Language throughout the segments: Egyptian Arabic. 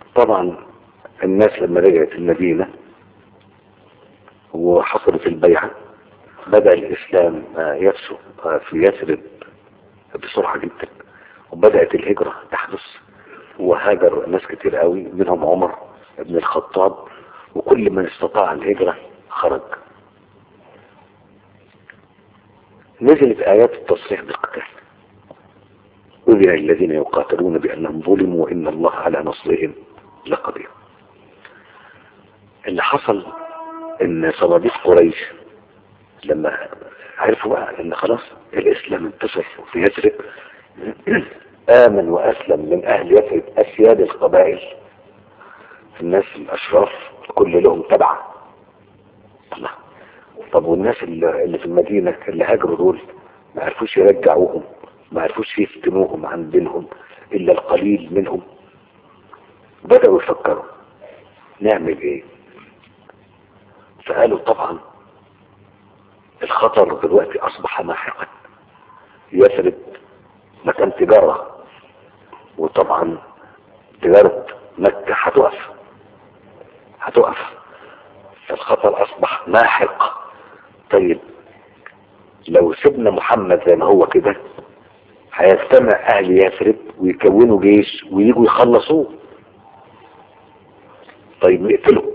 طبعا الناس لما رجعت المدينة وحصلت البيعة بدأ الإسلام يفسو في يثرب بسرعة جدا وبدأت الهجرة تحدث وهاجر ناس كتير قوي منهم عمر بن الخطاب وكل من استطاع الهجرة خرج نزلت آيات التصريح بالقتال أذن الذين يقاتلون بأنهم ظلموا وإن الله على نصرهم لقدير اللي حصل ان صناديق قريش لما عرفوا بقى ان خلاص الاسلام انتشر في يثرب امن واسلم من اهل يثرب اسياد القبائل الناس الاشراف كل لهم تبع الله طب والناس اللي في المدينة اللي هاجروا دول ما عرفوش يرجعوهم ما عرفوش يفتنوهم عن دينهم الا القليل منهم بدأوا يفكروا نعمل ايه فقالوا طبعا الخطر دلوقتي اصبح ماحقا يثرب مكان تجارة وطبعا تجارة مكة هتقف هتقف فالخطر اصبح ماحق طيب لو سيبنا محمد زي ما هو كده هيجتمع اهل يثرب ويكونوا جيش ويجوا يخلصوه طيب نقتله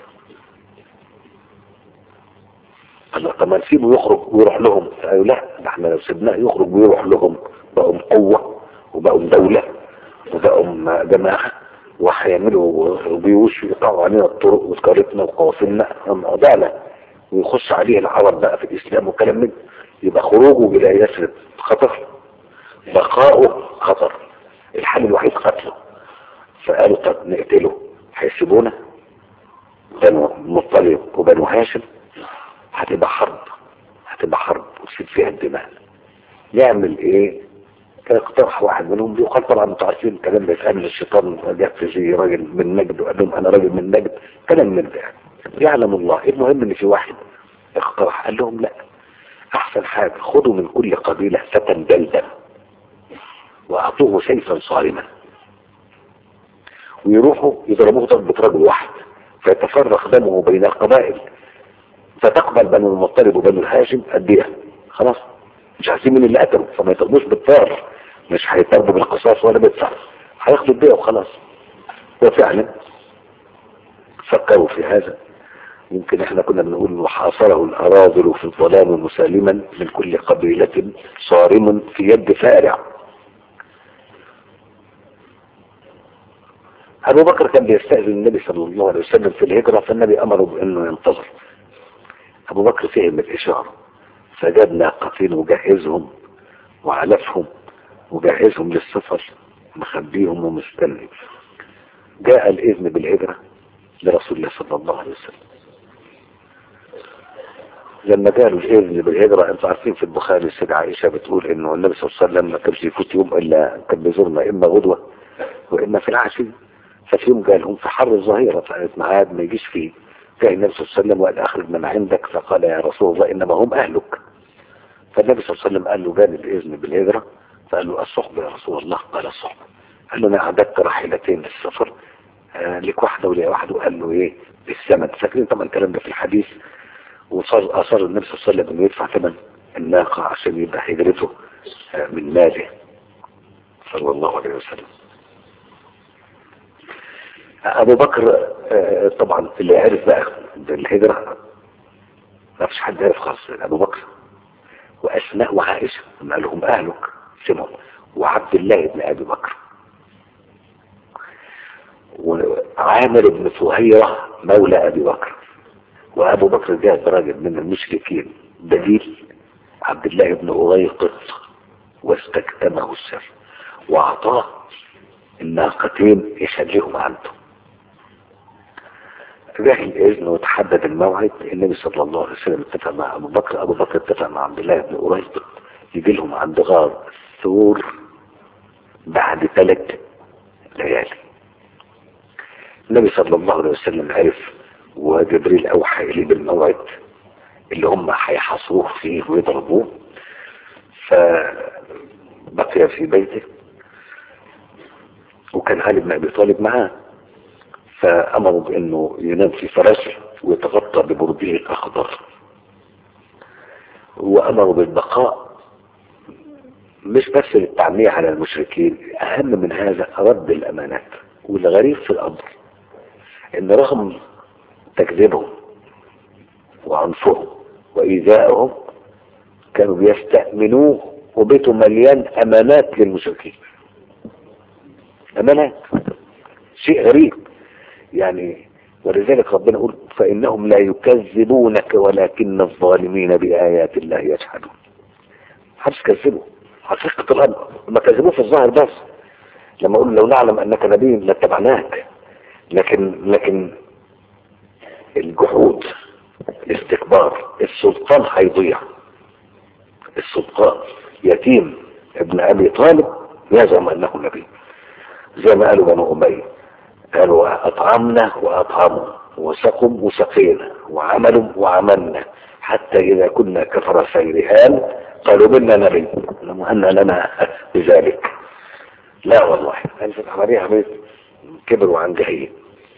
الله طب ما نسيبه يخرج ويروح لهم قالوا لا ده احنا لو سيبناه يخرج ويروح لهم بقوا قوة وبقوا دولة وبقوا جماعة وهيعملوا جيوش يقطعوا علينا الطرق وتجارتنا وقوافلنا عدالة ويخش عليه العرب بقى في الإسلام وكلام من يبقى خروجه إلى يثرب خطر بقاؤه خطر الحل الوحيد قتله فقالوا طب نقتله هيسيبونا بنو مطلب وبنو هاشم هتبقى حرب هتبقى حرب وتسيب فيها الدماء نعمل ايه كان اقترح واحد منهم بيقال طبعا انتوا عارفين الكلام ده يتقال الشيطان جاب زي راجل من نجد وقال لهم انا راجل من نجد كلام من ده يعلم الله المهم ان في واحد اقترح قال لهم لا احسن حاجة خدوا من كل قبيلة فتى جلدا واعطوه سيفا صارما ويروحوا يضربوه ضربة رجل واحد فيتفرق دمه بين القبائل فتقبل بنو المطلب وبنو الهاشم الدية خلاص مش عارفين مين اللي قتله فما يطلبوش بالطار مش هيطلبوا بالقصاص ولا بالدفع هياخدوا الدية وخلاص وفعلا فكروا في هذا يمكن احنا كنا بنقول وحاصره الاراذل في الظلام مسالما من كل قبيلة صارم في يد فارع ابو بكر كان بيستأذن النبي صلى الله عليه وسلم في الهجرة فالنبي امره بانه ينتظر ابو بكر فهم الاشارة فجاب ناقتين وجهزهم وعلفهم وجهزهم للسفر مخبيهم ومستني جاء الاذن بالهجرة لرسول الله صلى الله عليه وسلم لما جاءوا الاذن بالهجرة انتوا عارفين في البخاري السيدة عائشة بتقول انه النبي صلى الله عليه وسلم ما كانش يفوت يوم الا كان بيزورنا اما غدوة واما في العشي ففي يوم جالهم في حر الظهيرة فقالت معاد ما يجيش فيه جاء النبي صلى الله عليه وسلم وقال اخرج من عندك فقال يا رسول الله انما هم اهلك فالنبي صلى الله عليه وسلم قال له جاني الاذن بالهجرة فقال له الصحبة يا رسول الله قال الصحبة قال له انا اعددت راحلتين للسفر آه لك واحدة ولي واحدة وقال له ايه الثمن فاكرين طبعا الكلام ده في الحديث وصار اثار النبي صلى الله عليه وسلم انه يدفع ثمن الناقة عشان يبقى هجرته آه من ماله صلى الله عليه وسلم ابو بكر آه طبعا اللي عرف بقى بالهجرة ما فيش حد عرف خالص ابو بكر واسماء وعائشة قال لهم اهلك سمهم وعبد الله بن ابي بكر وعامر بن فهيرة مولى ابي بكر وابو بكر جاء راجل من المشركين دليل عبد الله بن أغيقط واستكتمه السر واعطاه الناقتين يشجعهم عنده جاء الاذن وتحدد الموعد النبي صلى الله عليه وسلم اتفق مع ابو بكر ابو بكر اتفق مع عبد الله بن أغيقط يجي لهم عند غار ثور بعد ثلاث ليالي النبي صلى الله عليه وسلم عرف وجبريل اوحى اليه بالموعد اللي هم هيحاصروه فيه ويضربوه فبقي في بيته وكان علي بن ابي طالب معاه فأمروا بأنه ينام في فراشه ويتغطى ببرده الأخضر وأمروا بالبقاء مش بس للتعمية على المشركين أهم من هذا رد الأمانات والغريب في الأمر إن رغم تكذيبهم وعنفهم وإيذائهم كانوا بيستأمنوه وبيته مليان أمانات للمشركين أمانات شيء غريب يعني ولذلك ربنا يقول فإنهم لا يكذبونك ولكن الظالمين بآيات الله يجحدون محدش كذبه حقيقة الأمر ما كذبوه في الظاهر بس لما أقول لو نعلم أنك نبي لاتبعناك لكن لكن الجحود الاستكبار السلطان هيضيع السلطان يتيم ابن أبي طالب يزعم أنه نبي زي ما قالوا بنو أمية قالوا أطعمنا وأطعموا وسقوا وسقينا وعملوا وعملنا حتى إذا كنا كفر سيرهان قالوا منا نبي أن لنا بذلك لا والله كانت العملية عملية كبروا عن جهيل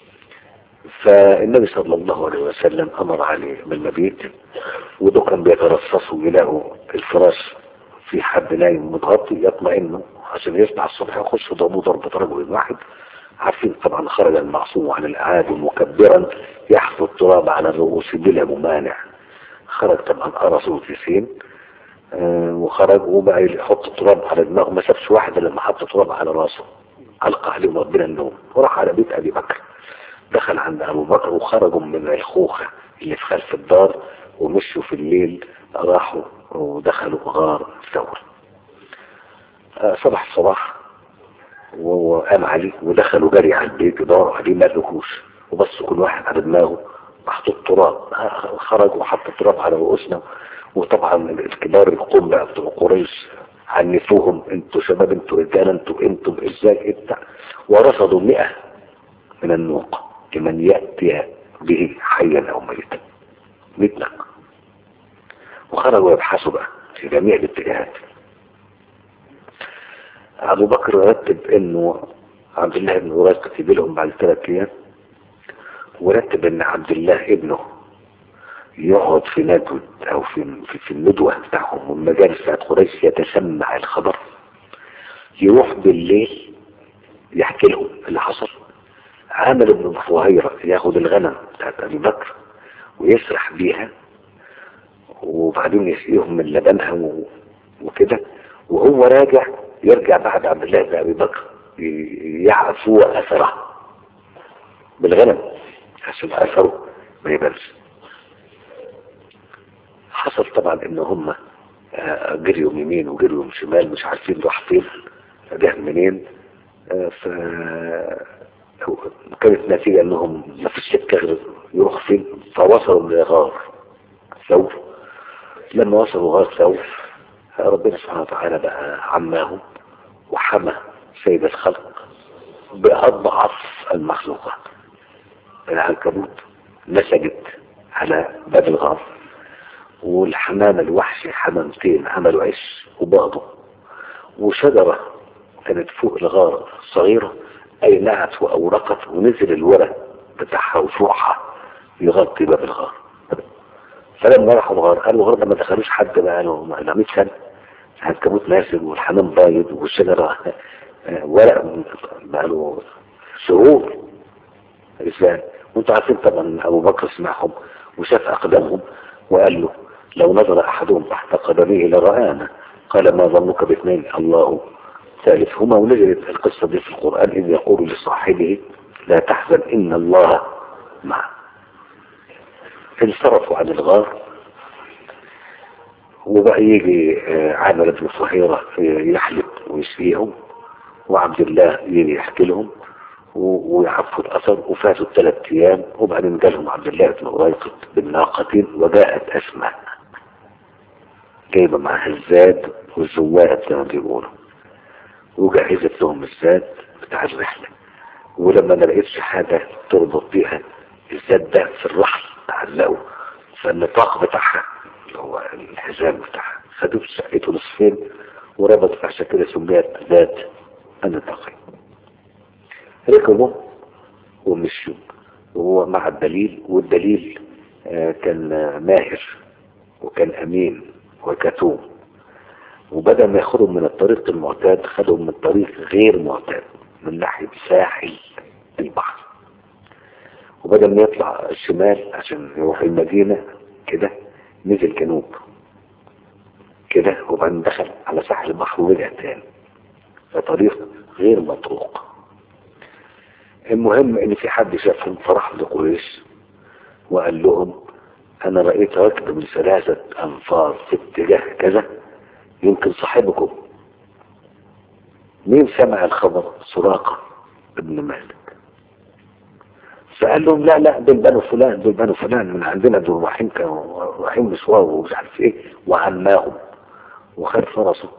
فالنبي صلى الله عليه وسلم أمر عليه بالمبيت وده كان بيترصصوا يلاقوا الفراش في حد نايم متغطي يطمئنوا عشان يصبح الصبح يخش ضربوا ضربة رجل واحد عارفين طبعا خرج المعصوم عن الأعاد مكبرا يحفظ التراب على الرؤوس بلا ممانع خرج طبعا أرسل في سين آه وخرج وبقى يحط التراب على دماغه ما سابش واحد لما حط التراب على راسه ألقى عليهم ربنا النوم وراح على بيت أبي بكر دخل عند أبو بكر وخرجوا من الخوخة اللي في خلف الدار ومشوا في الليل راحوا ودخلوا غار ثور آه صبح الصباح وقام عليه ودخلوا جري على البيت ودوروا عليه ما لقوش وبصوا كل واحد على دماغه محطوط تراب خرج وحط التراب على رؤوسنا وطبعا الكبار القوم بقى بتوع قريش عنفوهم انتوا شباب انتوا رجاله انتوا انتوا ازاي انت ورصدوا 100 من النوق لمن ياتي به حيا او ميتا مثلك وخرجوا يبحثوا بقى في جميع الاتجاهات ابو بكر رتب انه عبد الله بن هريره يجي لهم بعد ثلاث ايام ورتب ان عبد الله ابنه يقعد في ندوة او في في الندوة بتاعهم والمجالس بتاعت قريش يتسمع الخبر يروح بالليل يحكي لهم اللي حصل عامل ابن فهيرة ياخد الغنم بتاعت ابي بكر ويسرح بيها وبعدين يسقيهم من لبنها وكده وهو راجع يرجع بعد عبد الله بن ابي بكر يعفو اثره بالغنم عشان اثره ما يبانش حصل طبعا ان هم جريوا يمين وجريوا شمال مش عارفين راح فين جه منين ف كانت نتيجة انهم ما فيش سكة غير يروح فين فوصلوا لغار ثور لما وصلوا غار ثور ربنا سبحانه وتعالى بقى عماهم وحمى سيد الخلق بأضعف المخلوقات العنكبوت نسجت على باب الغار والحمام الوحشي حمامتين عملوا عش وباضوا وشجرة كانت فوق الغار صغيرة أينعت وأورقت ونزل الورق بتاعها وفوحها يغطي باب الغار فلما راحوا الغار قالوا الغار ما دخلوش حد بقى له 100 سنة العنكبوت ناسب والحمام بايض والشجرة ورق بقى له شهور ازاي وانتوا عارفين طبعا ابو بكر سمعهم وشاف اقدامهم وقال له لو نظر احدهم تحت قدميه لرآنا قال ما ظنك باثنين الله ثالثهما ونزلت القصة دي في القرآن إذ يقول لصاحبه لا تحزن إن الله معه انصرفوا عن الغار وبقى يجي عامر بن صهيرة يحلب ويسقيهم وعبد الله يجي يحكي لهم ويعفوا الأثر وفاتوا الثلاث أيام وبعدين جالهم عبد الله بن أريقط بالناقتين وجاءت أسماء جايبة معاها الزاد والزواد زي ما بيقولوا وجهزت لهم الزاد بتاع الرحلة ولما ما لقيتش حاجة تربط بيها الزاد ده في الرحل تعلقوا فالنطاق بتاعها اللي هو الحزام بتاعها خدوه سقيته نصفين وربطت عشان كده سميت ذات النطاقين ركبوا ومشوا وهو مع الدليل والدليل آه، كان آه، ماهر وكان أمين وكتوم وبدأ ما ياخدهم من الطريق المعتاد خدهم من طريق غير معتاد من ناحية ساحل البحر وبدأ ما يطلع الشمال عشان يروح المدينة كده نزل جنوب كده وبعدين دخل على ساحل البحر ورجع تاني فطريق غير مطروق المهم ان في حد شافهم فراح لقريش وقال لهم انا رأيت ركب من ثلاثة انفار في اتجاه كذا يمكن صاحبكم مين سمع الخبر سراقة ابن مالك فقال لهم لا لا دول بنو فلان دول بنو فلان من عندنا دول رايحين كانوا رايحين مشوار ومش عارف ايه وعماهم وخد فرسه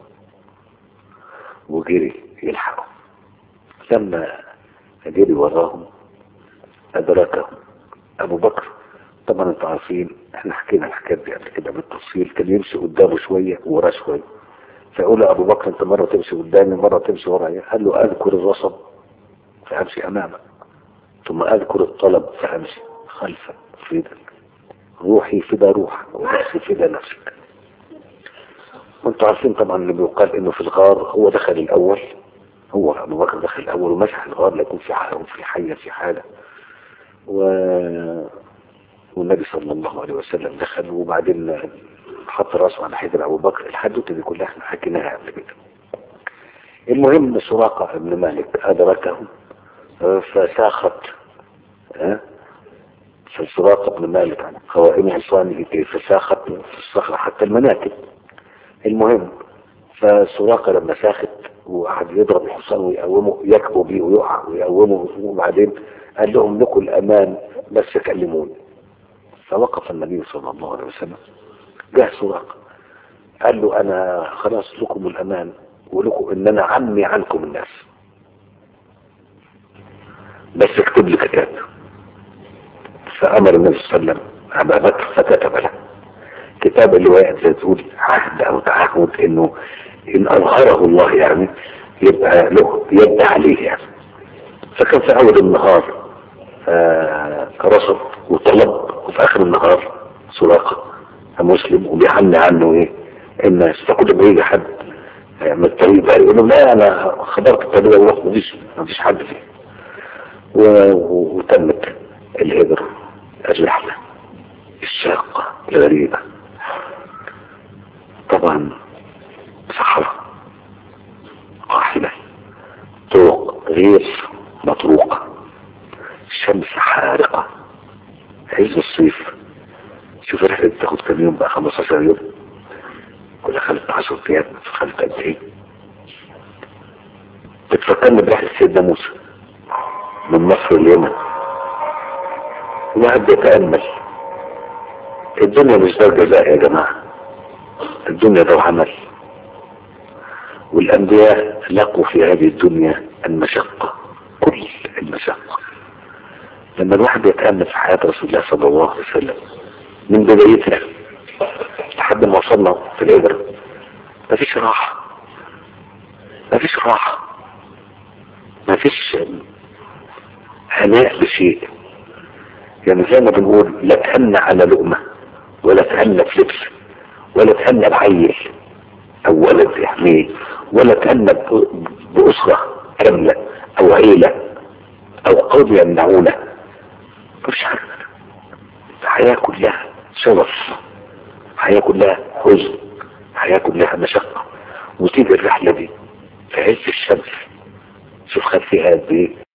وجري يلحقهم لما جري وراهم أدركهم أبو بكر طبعا انتوا عارفين احنا حكينا الحكايات دي قبل كده بالتفصيل كان يمشي قدامه شوية وراه شوية فيقول له أبو بكر انت مرة تمشي قدامي مرة تمشي ورايا قال له أذكر الرصب فأمشي أمامك ثم أذكر الطلب فأمشي خلفك فداك روحي فدا روحك ونفسي فدا نفسك وانتوا عارفين طبعا اللي بيقال انه في الغار هو دخل الاول هو ابو بكر دخل الاول ومسح الغار لا يكون في حاجه في حيه في حاله و... والنبي صلى الله عليه وسلم دخل وبعدين حط راسه على حجر ابو بكر الحدوته دي كلها احنا حكيناها قبل كده المهم سراقه بن مالك ادركه فساخت ها فسراقه بن مالك عن قوائم حصانه كيف ساخت في الصخره حتى المناكب المهم فسراقه لما ساخت وقعد يضرب الحصان ويقومه يكبوا بيه ويقع ويقومه وبعدين قال لهم لكم الامان بس كلموني فوقف النبي صلى الله عليه وسلم جاء سراقه قال له انا خلاص لكم الامان ولكم ان انا عمي عنكم الناس بس اكتب لي كتاب فامر النبي صلى الله عليه وسلم ابا بكر فكتب له كتاب اللواء زي تقول عهد او تعهد انه ان اظهره الله يعني يبقى له يد عليه يعني فكان في اول النهار رصد وطلب وفي اخر النهار سراقه مسلم وبيعني عنه ايه الناس فكل ما يجي حد من الطريق بقى يقول له لا انا خبرت الطريق والله مفيش مفيش حد فيه وتمت الهجرة الرحلة الشاقة الغريبة طبعا صحراء قاحلة طرق غير مطروقة الشمس حارقة عز الصيف شوف الرحلة بتاخد كام يوم بقى 15 يوم كل خلت 10 ايام خلت قد ايه بتفكرني برحلة سيدنا موسى من مصر اليمن الواحد بيتأمل الدنيا مش دار جزاء يا جماعة الدنيا دار عمل والأنبياء لقوا في هذه الدنيا المشقة كل المشقة لما الواحد يتأمل في حياة رسول الله صلى الله عليه وسلم من بدايتها لحد ما وصلنا في الهجرة مفيش راحة مفيش راحة مفيش هناء بشيء يعني زي ما بنقول لا تهنى على لقمة ولا تهنى في لبس ولا تهنى بعيل او ولد يحميه ولا تهنى بأسرة كاملة او عيلة او قوم يمنعونه مفيش حاجة الحياة كلها شغف الحياة كلها حزن الحياة كلها مشقة وتيجي الرحلة دي في عز الشمس شوف خد فيها قد ايه